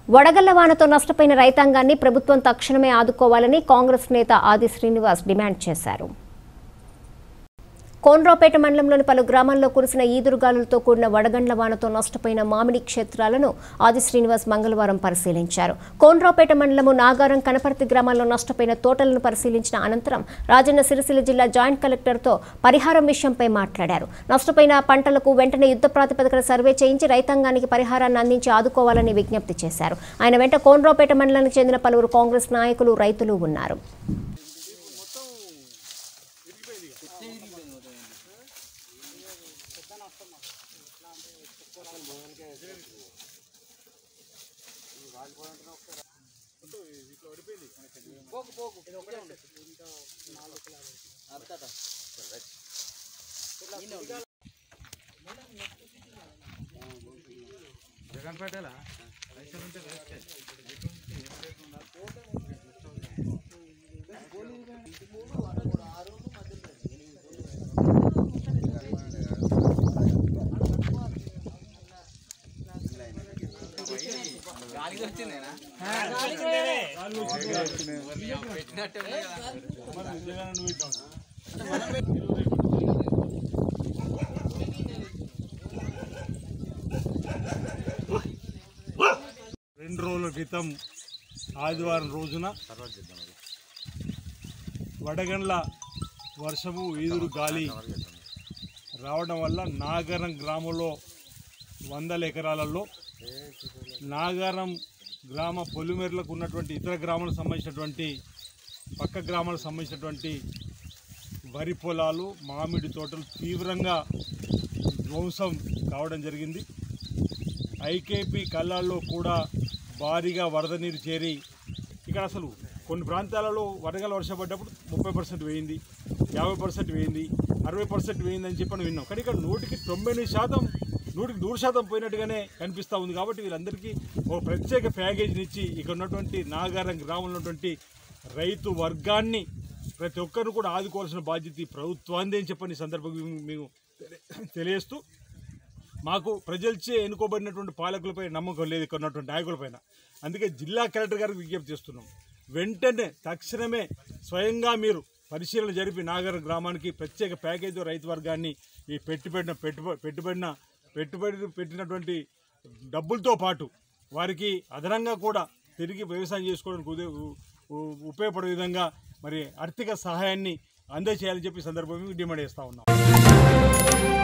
వడగళ్ల వానతో నష్టపోయిన రైతాంగాన్ని ప్రభుత్వం తక్షణమే ఆదుకోవాలని కాంగ్రెస్ నేత ఆది శ్రీనివాస్ డిమాండ్ చేశారు కోన్రాపేట మండలంలోని పలు గ్రామాల్లో కురిసిన ఈదురుగాలులతో కూడిన వడగండ్ల వానతో నష్టపోయిన మామిడి క్షేత్రాలను ఆది శ్రీనివాస్ మంగళవారం పరిశీలించారు కోన్రాపేట మండలము నాగారం కనపర్తి గ్రామాల్లో నష్టపోయిన తోటలను పరిశీలించిన అనంతరం రాజన్న సిరిసిల్ల జిల్లా జాయింట్ కలెక్టర్తో పరిహారం విషయంపై మాట్లాడారు నష్టపోయిన పంటలకు వెంటనే యుద్ధ ప్రాతిపదికన సర్వే చేయించి రైతాంగానికి పరిహారాన్ని అందించి ఆదుకోవాలని విజ్ఞప్తి చేశారు ఆయన వెంట కోన్రాపేట మండలానికి చెందిన పలువురు కాంగ్రెస్ నాయకులు రైతులు ఉన్నారు రెండు రోజుల క్రితం ఆదివారం రోజున వడగండ్ల వర్షము ఈదురు గాలి రావడం వల్ల నాగరం గ్రామంలో వందల ఎకరాలలో నాగారం గ్రామ పొలిమేరలకు ఉన్నటువంటి ఇతర గ్రామాలకు సంబంధించినటువంటి పక్క గ్రామాలకు సంబంధించినటువంటి వరి పొలాలు మామిడి తోటలు తీవ్రంగా ధ్వంసం కావడం జరిగింది ఐకేపీ కళ్ళాల్లో కూడా భారీగా వరద నీరు చేరి ఇక్కడ అసలు కొన్ని ప్రాంతాలలో వడగల వర్షం పడ్డప్పుడు ముప్పై పర్సెంట్ వేయింది యాభై పర్సెంట్ వేయింది అరవై పర్సెంట్ వేయింది అని చెప్పి విన్నాం కానీ ఇక్కడ నూటికి తొంభై ఎనిమిది శాతం నూటికి నూరు శాతం పోయినట్టుగానే కనిపిస్తూ ఉంది కాబట్టి వీళ్ళందరికీ ఒక ప్రత్యేక ప్యాకేజీని ఇచ్చి ఇక్కడ ఉన్నటువంటి నాగారం గ్రామంలో ఉన్నటువంటి రైతు వర్గాన్ని ప్రతి ఒక్కరు కూడా ఆదుకోవాల్సిన బాధ్యత ఈ ప్రభుత్వాందే అని చెప్పని ఈ సందర్భంగా మేము తెలియజేస్తూ మాకు ప్రజలచే ఎన్నుకోబడినటువంటి పాలకులపై నమ్మకం లేదు ఇక్కడ ఉన్నటువంటి నాయకులపైన అందుకే జిల్లా కలెక్టర్ గారికి విజ్ఞప్తి చేస్తున్నాం వెంటనే తక్షణమే స్వయంగా మీరు పరిశీలన జరిపి నాగర్ గ్రామానికి ప్రత్యేక ప్యాకేజీ రైతు వర్గాన్ని ఈ పెట్టుబడిన పెట్టుబడి పెట్టుబడిన పెట్టుబడి పెట్టినటువంటి డబ్బులతో పాటు వారికి అదనంగా కూడా తిరిగి వ్యవసాయం చేసుకోవడానికి ఉదే- ఉ- ఉ- ఉపయోగపడే విధంగా మరి ఆర్థిక సహాయాన్ని అందజేయాలని చెప్పి ఈ సందర్భంగా డిమాండ్ చేస్తా ఉన్నాం